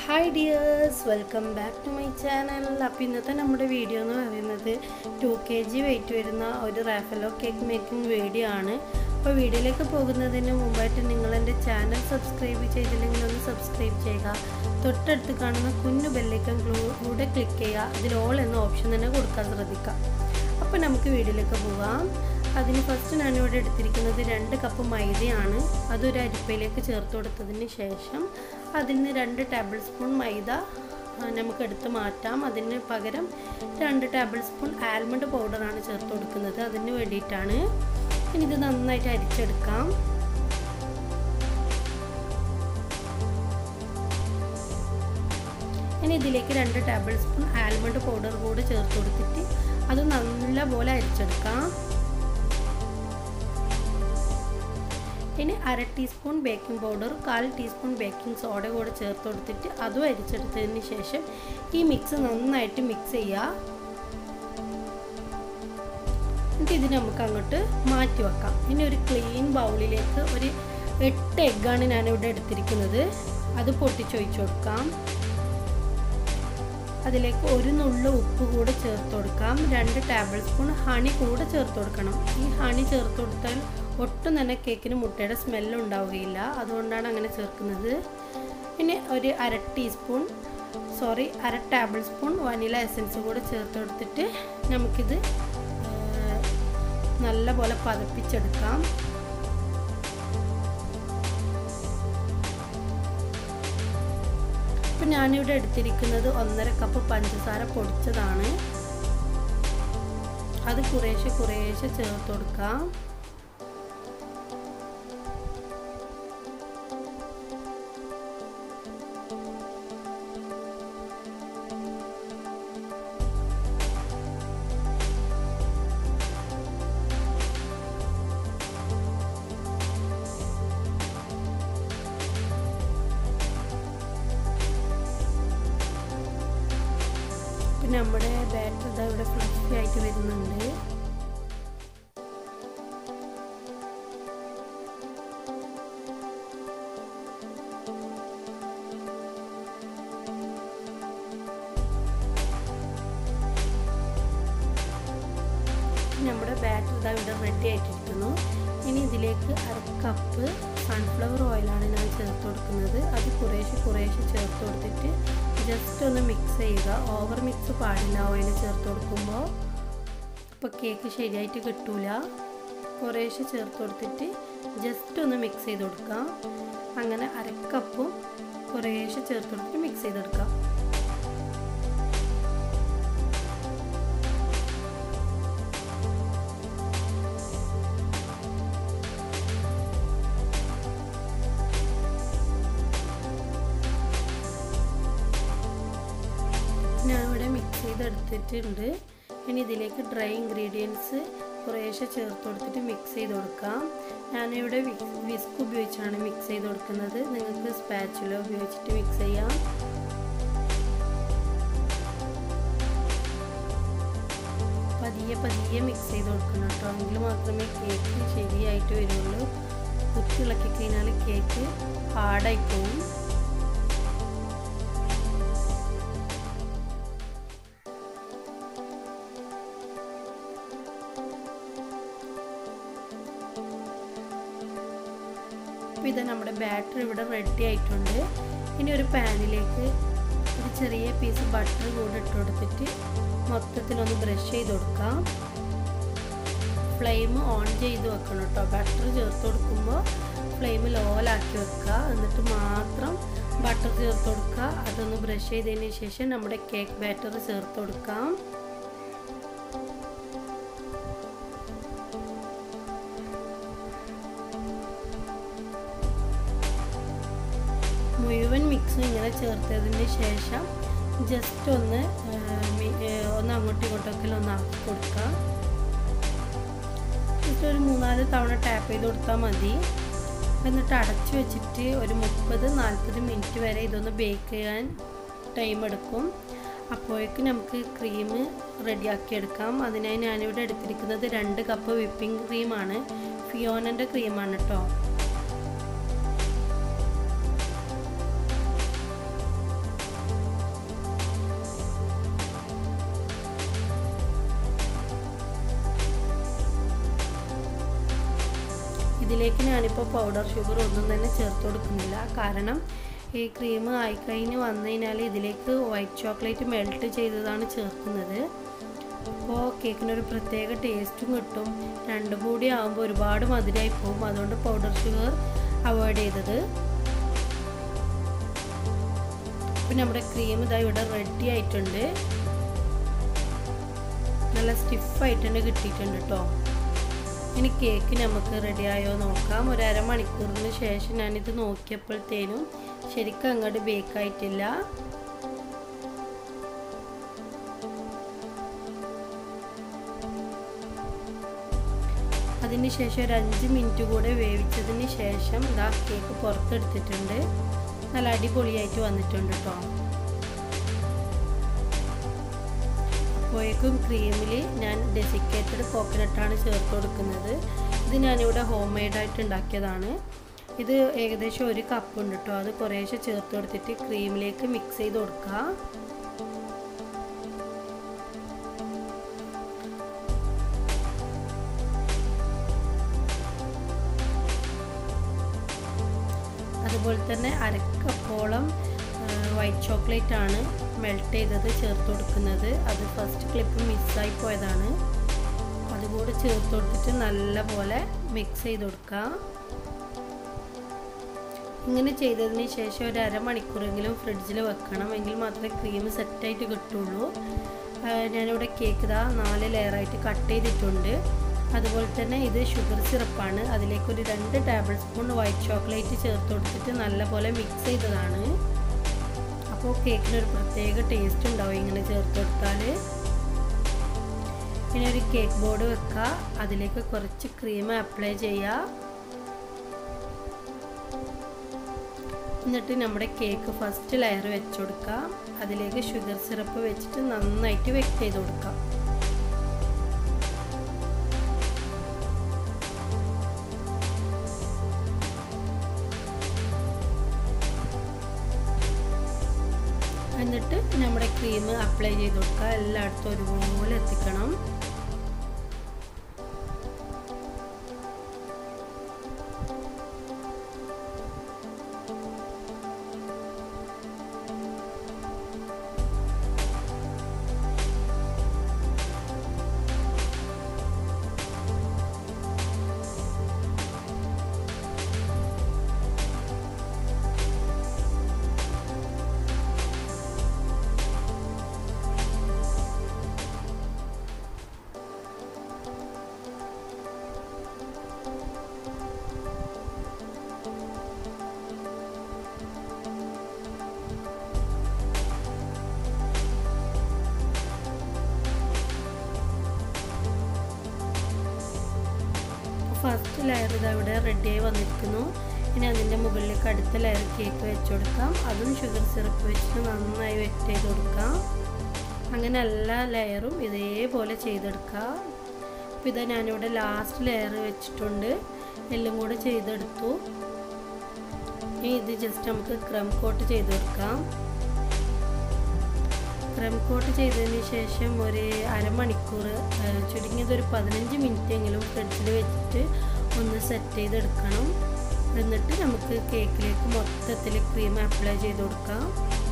hi dears welcome back to my channel അപ്പോൾ ഇന്നത്തെ നമ്മുടെ വീഡിയോ എന്ന് പറയുന്നത് ടു കെ ജി വെയിറ്റ് വരുന്ന ഒരു റാഫലോ കേക്ക് മേക്കിംഗ് വീഡിയോ ആണ് അപ്പോൾ വീഡിയോയിലേക്ക് പോകുന്നതിന് മുമ്പായിട്ട് നിങ്ങൾ എൻ്റെ ചാനൽ സബ്സ്ക്രൈബ് ചെയ്തില്ലെങ്കിൽ ഒന്ന് സബ്സ്ക്രൈബ് ചെയ്യുക തൊട്ടടുത്ത് കാണുന്ന കുഞ്ഞു ബെല്ലേക്കൻ കൂടെ ക്ലിക്ക് ചെയ്യുക അതിൽ ഓൾ എന്ന ഓപ്ഷൻ തന്നെ കൊടുക്കാൻ ശ്രദ്ധിക്കുക അപ്പോൾ നമുക്ക് വീഡിയോയിലേക്ക് പോകാം അതിന് ഫസ്റ്റ് ഞാനിവിടെ എടുത്തിരിക്കുന്നത് രണ്ട് കപ്പ് മൈദയാണ് അതൊരു അരിപ്പയിലേക്ക് ചേർത്ത് കൊടുത്തതിന് ശേഷം അതിൽ നിന്ന് രണ്ട് ടേബിൾ സ്പൂൺ മൈദ നമുക്ക് എടുത്ത് മാറ്റാം അതിന് പകരം രണ്ട് ടേബിൾ സ്പൂൺ ആൽമണ്ട് പൗഡറാണ് ചേർത്ത് കൊടുക്കുന്നത് അതിന് വേണ്ടിയിട്ടാണ് ഇനി ഇത് നന്നായിട്ട് അരിച്ചെടുക്കാം ഇനി ഇതിലേക്ക് രണ്ട് ടേബിൾ സ്പൂൺ ആൽമണ്ട് പൗഡർ കൂടി ചേർത്ത് കൊടുത്തിട്ട് അത് നല്ലപോലെ അരിച്ചെടുക്കാം ഇനി അര ടീസ്പൂൺ ബേക്കിംഗ് പൗഡർ കാൽ ടീസ്പൂൺ ബേക്കിംഗ് സോഡ കൂടെ ചേർത്ത് കൊടുത്തിട്ട് അതും അരിച്ചെടുത്തതിന് ശേഷം ഈ മിക്സ് നന്നായിട്ട് മിക്സ് ചെയ്യുക എന്നിട്ട് ഇത് നമുക്ക് അങ്ങോട്ട് മാറ്റി വെക്കാം ഇനി ഒരു ക്ലീൻ ബൗളിലേക്ക് ഒരു എട്ട് എഗ്ഗാണ് ഞാനിവിടെ എടുത്തിരിക്കുന്നത് അത് പൊട്ടിച്ചൊഴിച്ചു കൊടുക്കാം അതിലേക്ക് ഒരു നുള്ളു ഉപ്പ് കൂടെ ചേർത്ത് കൊടുക്കാം രണ്ട് ടേബിൾ സ്പൂൺ ഹണി കൂടെ ചേർത്ത് കൊടുക്കണം ഈ ഹണി ചേർത്ത് കൊടുത്താൽ ഒട്ടും തന്നെ കേക്കിന് മുട്ടയുടെ സ്മെല്ല് ഉണ്ടാവുകയില്ല അതുകൊണ്ടാണ് അങ്ങനെ ചേർക്കുന്നത് പിന്നെ ഒരു അര ടീസ്പൂൺ സോറി അര ടേബിൾ സ്പൂൺ വനില എസൻസ് കൂടെ ചേർത്ത് കൊടുത്തിട്ട് നമുക്കിത് നല്ല പോലെ പതപ്പിച്ചെടുക്കാം ഇപ്പം ഞാനിവിടെ എടുത്തിരിക്കുന്നത് ഒന്നര കപ്പ് പഞ്ചസാര പൊടിച്ചതാണ് അത് കുറേശ്ശെ കുറേശ്ശെ ചേർത്ത് കൊടുക്കാം പിന്നെ നമ്മുടെ ബാറ്റർ ഇതാ ഇവിടെ ഫ്ലഫി ആയിട്ട് വരുന്നുണ്ട് നമ്മുടെ ബാറ്റർ ഇതാ ഇവിടെ റെഡി ആയിട്ടിരിക്കുന്നു ഇനി ഇതിലേക്ക് അര കപ്പ് സൺഫ്ലവർ ഓയിലാണ് ഞാൻ ചേർത്ത് കൊടുക്കുന്നത് അത് കുറേശ്ശെ കുറേശ്ശെ ചേർത്ത് കൊടുത്തിട്ട് ജസ്റ്റ് ഒന്ന് മിക്സ് ചെയ്യുക ഓവർ മിക്സ് പാടില്ല ഓയിൽ ചേർത്ത് കൊടുക്കുമ്പോൾ ഇപ്പോൾ കേക്ക് ശരിയായിട്ട് കിട്ടൂല കുറേശ്ശെ ചേർത്ത് കൊടുത്തിട്ട് ജസ്റ്റ് ഒന്ന് മിക്സ് ചെയ്ത് കൊടുക്കാം അങ്ങനെ അരക്കപ്പും കുറേശ്ശെ ചേർത്ത് കൊടുത്തിട്ട് മിക്സ് ചെയ്തെടുക്കാം ഞാനിവിടെ മിക്സ് ചെയ്തെടുത്തിട്ടുണ്ട് ഇനി ഇതിലേക്ക് ഡ്രൈ ഇൻഗ്രീഡിയൻസ് കുറേശ്ശെ ചേർത്ത് കൊടുത്തിട്ട് മിക്സ് ചെയ്ത് കൊടുക്കാം ഞാനിവിടെ വിസ്ക് ഉപയോഗിച്ചാണ് മിക്സ് ചെയ്ത് കൊടുക്കുന്നത് നിങ്ങൾക്ക് സ്പാച്ചുല ഉപയോഗിച്ചിട്ട് മിക്സ് ചെയ്യാം പതിയെ പതിയെ മിക്സ് ചെയ്ത് കൊടുക്കണം കേട്ടോ എങ്കിൽ മാത്രമേ കേക്ക് ശരിയായിട്ട് വരുള്ളൂ കുത്തിളക്കി കഴിഞ്ഞാൽ കേക്ക് ഹാർഡായി പോകും അപ്പോൾ ഇത് നമ്മുടെ ബാറ്റർ ഇവിടെ റെഡി ആയിട്ടുണ്ട് ഇനി ഒരു പാനിലേക്ക് ഒരു ചെറിയ പീസ് ബട്ടർ കൂടെ ഇട്ട് കൊടുത്തിട്ട് മൊത്തത്തിലൊന്ന് ബ്രഷ് ചെയ്ത് കൊടുക്കാം ഫ്ലെയിം ഓൺ ചെയ്ത് വെക്കണം കേട്ടോ ബട്ടർ ചേർത്ത് കൊടുക്കുമ്പോൾ ഫ്ലെയിം ലോലാക്കി വെക്കുക എന്നിട്ട് മാത്രം ബട്ടർ ചേർത്ത് കൊടുക്കുക അതൊന്ന് ബ്രഷ് ചെയ്തതിന് ശേഷം നമ്മുടെ കേക്ക് ബാറ്റർ ചേർത്ത് കൊടുക്കാം മുഴുവൻ മിക്സും ഇങ്ങനെ ചേർത്തതിന് ശേഷം ജസ്റ്റ് ഒന്ന് ഒന്ന് അങ്ങോട്ടും ഇങ്ങോട്ടൊക്കെ ഒന്ന് ആക്കി കൊടുക്കുക ജസ്റ്റ് ഒരു മൂന്നാല് തവണ ടാപ്പ് ചെയ്ത് കൊടുത്താൽ മതി എന്നിട്ട് അടച്ചു വെച്ചിട്ട് ഒരു മുപ്പത് നാൽപ്പത് മിനിറ്റ് വരെ ഇതൊന്ന് ബേക്ക് ചെയ്യാൻ ടൈം എടുക്കും അപ്പോഴേക്ക് നമുക്ക് ക്രീം റെഡിയാക്കി എടുക്കാം അതിനായി ഞാനിവിടെ എടുത്തിരിക്കുന്നത് രണ്ട് കപ്പ് വിപ്പിംഗ് ക്രീമാണ് ഫിയോനൻ്റെ ക്രീമാണ് കേട്ടോ ഇതിലേക്ക് ഞാനിപ്പോൾ പൗഡർ ഷുഗർ ഒന്നും തന്നെ ചേർത്ത് കൊടുക്കുന്നില്ല കാരണം ഈ ക്രീം ആയിക്കഴിഞ്ഞ് വന്നു കഴിഞ്ഞാൽ ഇതിലേക്ക് വൈറ്റ് ചോക്ലേറ്റ് മെൽറ്റ് ചെയ്തതാണ് ചേർക്കുന്നത് അപ്പോൾ കേക്കിനൊരു പ്രത്യേക ടേസ്റ്റും കിട്ടും രണ്ടും കൂടി ആകുമ്പോൾ ഒരുപാട് മധുരമായി പോകും അതുകൊണ്ട് പൗഡർ ഷുഗർ അവോയ്ഡ് ചെയ്തത് ഇപ്പം നമ്മുടെ ക്രീം ഇതാ ഇവിടെ റെഡി ആയിട്ടുണ്ട് നല്ല സ്റ്റിഫായിട്ട് തന്നെ കിട്ടിയിട്ടുണ്ട് കേട്ടോ ഇനി കേക്ക് നമുക്ക് റെഡിയായോ നോക്കാം ഒരു അരമണിക്കൂറിന് ശേഷം ഞാനിത് നോക്കിയപ്പോഴത്തേനും ശരിക്കും അങ്ങോട്ട് ബേക്കായിട്ടില്ല അതിന് ശേഷം ഒരു അഞ്ച് മിനിറ്റ് കൂടെ വേവിച്ചതിന് ശേഷം ഇതാ കേക്ക് പുറത്തെടുത്തിട്ടുണ്ട് നല്ല അടിപൊളിയായിട്ട് വന്നിട്ടുണ്ട് കേട്ടോ അപ്പോഴേക്കും ക്രീമിൽ ഞാൻ ഡെസിക്കേറ്റഡ് കോക്കനട്ടാണ് ചേർത്ത് കൊടുക്കുന്നത് ഇത് ഞാനിവിടെ ഹോം മെയ്ഡായിട്ട് ഉണ്ടാക്കിയതാണ് ഇത് ഏകദേശം ഒരു കപ്പ് ഉണ്ട് കേട്ടോ അത് കുറേശ്ശെ ചേർത്ത് കൊടുത്തിട്ട് ക്രീമിലേക്ക് മിക്സ് ചെയ്ത് കൊടുക്കുക അതുപോലെ തന്നെ അരക്കപ്പോളം വൈറ്റ് ചോക്ലേറ്റ് ആണ് മെൽറ്റ് ചെയ്തത് ചേർത്ത് കൊടുക്കുന്നത് അത് ഫസ്റ്റ് ക്ലിപ്പ് മിസ്സായി പോയതാണ് അതുകൂടെ ചേർത്ത് കൊടുത്തിട്ട് നല്ലപോലെ മിക്സ് ചെയ്ത് കൊടുക്കുക ഇങ്ങനെ ചെയ്തതിന് ശേഷം ഒരു അരമണിക്കൂറെങ്കിലും ഫ്രിഡ്ജിൽ വെക്കണം എങ്കിൽ മാത്രമേ ക്രീം സെറ്റായിട്ട് കിട്ടുള്ളൂ ഞാനിവിടെ കേക്ക് ഇതാ നാല് ലെയറായിട്ട് കട്ട് ചെയ്തിട്ടുണ്ട് അതുപോലെ തന്നെ ഇത് ഷുഗർ സിറപ്പാണ് അതിലേക്ക് ഒരു രണ്ട് ടേബിൾ സ്പൂൺ വൈറ്റ് ചോക്ലേറ്റ് ചേർത്ത് കൊടുത്തിട്ട് നല്ലപോലെ മിക്സ് ചെയ്തതാണ് അപ്പോൾ കേക്കിനൊരു പ്രത്യേക ടേസ്റ്റ് ഉണ്ടാവും ഇങ്ങനെ ചേർത്ത് കൊടുത്താൽ ഇനി ഒരു കേക്ക് ബോർഡ് വെക്കുക അതിലേക്ക് കുറച്ച് ക്രീം അപ്ലൈ ചെയ്യുക എന്നിട്ട് നമ്മുടെ കേക്ക് ഫസ്റ്റ് ലെയർ വെച്ച് കൊടുക്കുക അതിലേക്ക് ഷുഗർ സിറപ്പ് വെച്ചിട്ട് നന്നായിട്ട് വെക്ക് ചെയ്ത് കൊടുക്കാം എന്നിട്ട് നമ്മുടെ ക്രീം അപ്ലൈ ചെയ്ത് കൊടുക്കുക എല്ലായിടത്തും ഒരുപോലെ എത്തിക്കണം ഫസ്റ്റ് ലെയർ ഇത് ഇവിടെ റെഡിയായി വന്നിരിക്കുന്നു ഇനി അതിൻ്റെ മുകളിലേക്ക് അടുത്ത ലെയർ കേക്ക് വെച്ച് കൊടുക്കാം അതും ഷുഗർ സിറപ്പ് വെച്ചിട്ട് നന്നായി വെറ്റ് ചെയ്ത് കൊടുക്കാം അങ്ങനെ എല്ലാ ലെയറും ഇതേപോലെ ചെയ്തെടുക്കുക അപ്പോൾ ഇതാ ഞാനിവിടെ ലാസ്റ്റ് ലെയർ വെച്ചിട്ടുണ്ട് എല്ലാം കൂടെ ചെയ്തെടുത്തു ഇനി ഇത് ജസ്റ്റ് നമുക്ക് ക്രം കോട്ട് ചെയ്ത് കൊടുക്കാം ക്രം കോട്ട് ചെയ്തതിന് ശേഷം ഒരു അരമണിക്കൂർ ചുരുങ്ങിയത് ഒരു പതിനഞ്ച് മിനിറ്റ് എങ്കിലും ഫ്രിഡ്ജിൽ വെച്ചിട്ട് ഒന്ന് സെറ്റ് ചെയ്തെടുക്കണം എന്നിട്ട് നമുക്ക് കേക്കിലേക്ക് മൊത്തത്തിൽ ക്രീം അപ്ലൈ ചെയ്ത് കൊടുക്കാം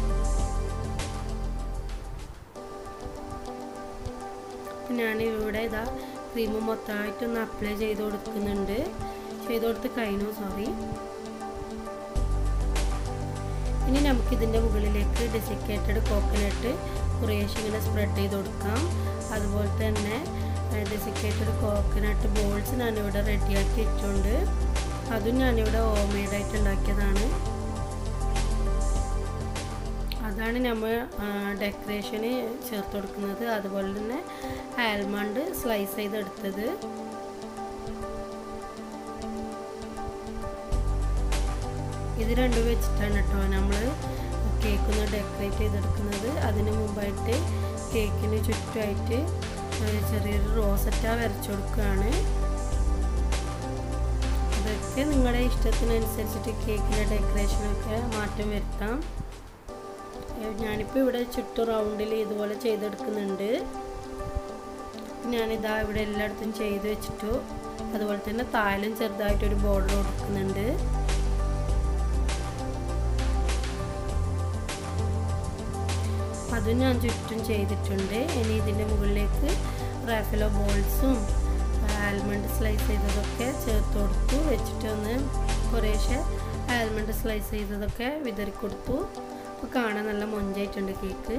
ഞാനിവിടെ ഇതാ ക്രീം മൊത്തമായിട്ടൊന്ന് അപ്ലൈ ചെയ്ത് കൊടുക്കുന്നുണ്ട് ചെയ്ത് കൊടുത്ത് കഴിഞ്ഞു സോറി ഇനി നമുക്കിതിൻ്റെ മുകളിലേക്ക് ഡെസിക്കേറ്റഡ് കോക്കനട്ട് കുറേശ്ശെ ഇങ്ങനെ സ്പ്രെഡ് ചെയ്ത് കൊടുക്കാം അതുപോലെ തന്നെ ഡെസിക്കേറ്റഡ് കോക്കനട്ട് ബോൾസ് ഞാനിവിടെ റെഡിയാക്കി വെച്ചുകൊണ്ട് അതും ഞാനിവിടെ ഹോം മെയ്ഡായിട്ട് ഉണ്ടാക്കിയതാണ് അതാണ് നമ്മൾ ഡെക്കറേഷന് ചേർത്ത് കൊടുക്കുന്നത് അതുപോലെ തന്നെ ആൽമണ്ട് സ്ലൈസ് ചെയ്തെടുത്തത് ഇത് രണ്ടും വെച്ചിട്ടാണ് കേട്ടോ നമ്മൾ കേക്ക് ഒന്ന് ഡെക്കറേറ്റ് ചെയ്തെടുക്കുന്നത് അതിന് മുമ്പായിട്ട് കേക്കിന് ചുറ്റുമായിട്ട് ചെറിയൊരു റോസറ്റ വരച്ചു കൊടുക്കുകയാണ് അതൊക്കെ നിങ്ങളുടെ ഇഷ്ടത്തിനനുസരിച്ചിട്ട് കേക്കിൻ്റെ ഡെക്കറേഷനൊക്കെ മാറ്റം വരുത്താം ഞാനിപ്പോൾ ഇവിടെ ചുറ്റും റൗണ്ടിൽ ഇതുപോലെ ചെയ്തെടുക്കുന്നുണ്ട് ഞാനിതാ ഇവിടെ എല്ലായിടത്തും ചെയ്ത് വെച്ചിട്ടു അതുപോലെ തന്നെ താഴിലും ചെറുതായിട്ടൊരു ബോർഡർ കൊടുക്കുന്നുണ്ട് അതും ഞാൻ ചുറ്റും ചെയ്തിട്ടുണ്ട് ഇനി ഇതിൻ്റെ മുകളിലേക്ക് റാഫലോ ബോൾസും ആൽമണ്ട് സ്ലൈസ് ചെയ്തതൊക്കെ ചേർത്ത് കൊടുത്തു വെച്ചിട്ട് ഒന്ന് കുറേശ്ശെ ആൽമണ്ട് സ്ലൈസ് ചെയ്തതൊക്കെ വിതറി കൊടുത്തു അപ്പോൾ കാണാൻ നല്ല മൊഞ്ചായിട്ടുണ്ട് കേക്ക്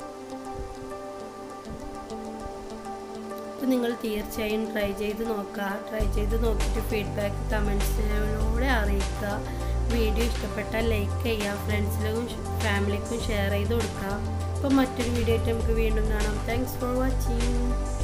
അപ്പോൾ നിങ്ങൾ തീർച്ചയായും ട്രൈ ചെയ്ത് നോക്കുക ട്രൈ ചെയ്ത് നോക്കിയിട്ട് ഫീഡ്ബാക്ക് കമൻസിലൂടെ അറിയിക്കുക വീഡിയോ ഇഷ്ടപ്പെട്ടാൽ ലൈക്ക് ചെയ്യുക ഫ്രണ്ട്സിനും ഫാമിലിക്കും ഷെയർ ചെയ്ത് കൊടുക്കുക അപ്പോൾ മറ്റൊരു വീഡിയോ ആയിട്ട് നമുക്ക് വീണ്ടും കാണാം താങ്ക്സ് ഫോർ വാച്ചിങ്